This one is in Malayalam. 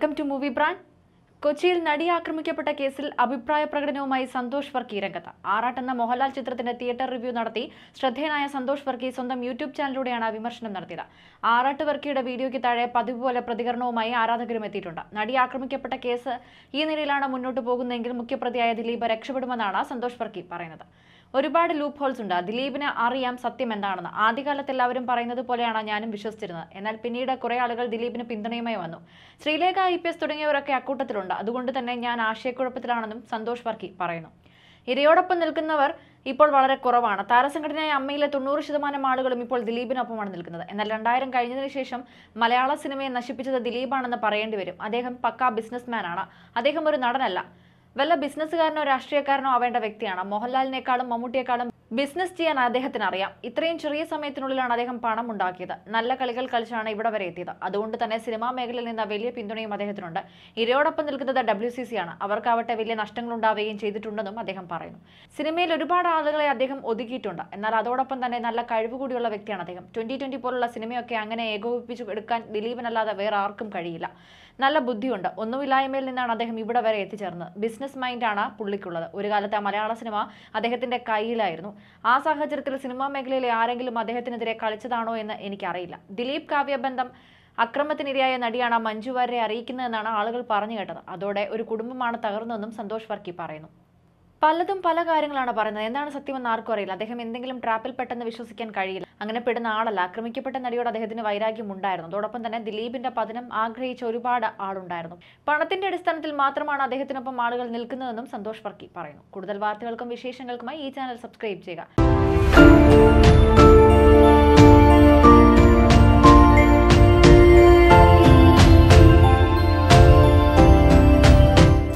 വെൽക്കം ടു മൂവി ബ്രാൻഡ് കൊച്ചിയിൽ നടി ആക്രമിക്കപ്പെട്ട കേസിൽ അഭിപ്രായ പ്രകടനവുമായി സന്തോഷ് വർക്കി രംഗത്ത് ആറാട്ട് എന്ന മോഹൻലാൽ ചിത്രത്തിന്റെ തിയേറ്റർ റിവ്യൂ നടത്തി ശ്രദ്ധേയനായ സന്തോഷ് വർക്കി സ്വന്തം യൂട്യൂബ് ചാനലിലൂടെയാണ് വിമർശനം നടത്തിയത് ആറാട്ട് വർക്കിയുടെ വീഡിയോയ്ക്ക് താഴെ പതിവ് പോലെ പ്രതികരണവുമായി ആരാധകരും എത്തിയിട്ടുണ്ട് നടി ആക്രമിക്കപ്പെട്ട കേസ് ഈ നിലയിലാണ് മുന്നോട്ട് പോകുന്നതെങ്കിൽ മുഖ്യപ്രതിയായ ദിലീപ് രക്ഷപ്പെടുമെന്നാണ് സന്തോഷ് വർക്കി പറയുന്നത് ഒരുപാട് ലൂപ്പ് ഹോൾസ് ഉണ്ട് ദിലീപിന് അറിയാം സത്യം എന്താണെന്ന് ആദ്യകാലത്ത് എല്ലാവരും പറയുന്നത് പോലെയാണ് ഞാനും വിശ്വസിച്ചിരുന്നത് എന്നാൽ പിന്നീട് കുറെ ആളുകൾ ദിലീപിന് പിന്തുണയുമായി വന്നു ശ്രീലേഖ ഐ പി എസ് തുടങ്ങിയവരൊക്കെ അക്കൂട്ടത്തിലുണ്ട് അതുകൊണ്ട് തന്നെ ഞാൻ ആശയക്കുഴപ്പത്തിലാണെന്നും സന്തോഷ് വർക്കി പറയുന്നു ഇരയോടൊപ്പം നിൽക്കുന്നവർ ഇപ്പോൾ വളരെ കുറവാണ് താരസംഘടനയായ അമ്മയിലെ തൊണ്ണൂറ് ശതമാനം ആളുകളും ഇപ്പോൾ ദിലീപിനൊപ്പമാണ് നിൽക്കുന്നത് എന്നാൽ രണ്ടായിരം കഴിഞ്ഞതിന് ശേഷം മലയാള സിനിമയെ നശിപ്പിച്ചത് ദിലീപാണെന്ന് പറയേണ്ടി വരും അദ്ദേഹം പക്കാ ബിസിനസ്മാനാണ് അദ്ദേഹം ഒരു നടനല്ല വല്ല ബിസിനസ്സുകാരനോ രാഷ്ട്രീയക്കാരനോ ആവേണ്ട വ്യക്തിയാണ് മോഹൻലാലിനേക്കാളും മമ്മൂട്ടിയെക്കാളും ബിസിനസ് ചെയ്യാൻ അദ്ദേഹത്തിന് അറിയാം ഇത്രയും ചെറിയ സമയത്തിനുള്ളിലാണ് അദ്ദേഹം പണം ഉണ്ടാക്കിയത് നല്ല കളികൾ കളിച്ചാണ് ഇവിടെ വരെ എത്തിയത് അതുകൊണ്ട് തന്നെ സിനിമാ മേഖലയിൽ നിന്ന് വലിയ പിന്തുണയും അദ്ദേഹത്തിനുണ്ട് ഇരയോടൊപ്പം നിൽക്കുന്നത് ഡബ്ല്യു സി സി ആണ് അവർക്കാവട്ടെ വലിയ നഷ്ടങ്ങൾ ഉണ്ടാവുകയും ചെയ്തിട്ടുണ്ടെന്നും അദ്ദേഹം പറയുന്നു സിനിമയിൽ ഒരുപാട് ആളുകളെ അദ്ദേഹം ഒതുക്കിയിട്ടുണ്ട് എന്നാൽ അതോടൊപ്പം തന്നെ നല്ല കഴിവ് കൂടിയുള്ള വ്യക്തിയാണ് അദ്ദേഹം ട്വന്റി ട്വന്റി പോലുള്ള സിനിമയൊക്കെ അങ്ങനെ ഏകോപിപ്പിച്ച് എടുക്കാൻ ദിലീപിനല്ലാതെ വേറെ ആർക്കും കഴിയില്ല നല്ല ബുദ്ധിയുണ്ട് ഒന്നുമില്ലായ്മയിൽ നിന്നാണ് അദ്ദേഹം ഇവിടെ വരെ എത്തിച്ചേർന്നത് ബിസിനസ് മൈൻഡാണ് പുള്ളിക്കുള്ളത് ഒരു കാലത്ത് ആ മലയാള സിനിമ അദ്ദേഹത്തിന്റെ കയ്യിലായിരുന്നു ആ സാഹചര്യത്തിൽ സിനിമാ മേഖലയിലെ ആരെങ്കിലും അദ്ദേഹത്തിനെതിരെ കളിച്ചതാണോ എന്ന് എനിക്കറിയില്ല ദിലീപ് കാവ്യബന്ധം അക്രമത്തിനിരയായ നടിയാണ് മഞ്ജു വാര്യരെ അറിയിക്കുന്നതെന്നാണ് ആളുകൾ പറഞ്ഞു കേട്ടത് അതോടെ ഒരു കുടുംബമാണ് തകർന്നതെന്നും സന്തോഷ് വർക്കി പറയുന്നു പലതും പല കാര്യങ്ങളാണ് പറയുന്നത് എന്താണ് സത്യമെന്ന് ആർക്കും അറിയില്ല അദ്ദേഹം എന്തെങ്കിലും ട്രാപ്പിൽ പെട്ടെന്ന് വിശ്വസിക്കാൻ കഴിയില്ല അങ്ങനെ പെടുന്ന ആളല്ല ആക്രമിക്കപ്പെട്ട നടിയോട് അദ്ദേഹത്തിന് വൈരാഗ്യം ഉണ്ടായിരുന്നു അതോടൊപ്പം തന്നെ ദിലീപിന്റെ പതനം ആഗ്രഹിച്ച ഒരുപാട് ആളുണ്ടായിരുന്നു പണത്തിന്റെ അടിസ്ഥാനത്തിൽ മാത്രമാണ് അദ്ദേഹത്തിനൊപ്പം ആളുകൾ നിൽക്കുന്നതെന്നും സന്തോഷ് വർക്കി പറയുന്നു കൂടുതൽ വാർത്തകൾക്കും വിശേഷങ്ങൾക്കുമായി ഈ ചാനൽ സബ്സ്ക്രൈബ് ചെയ്യുക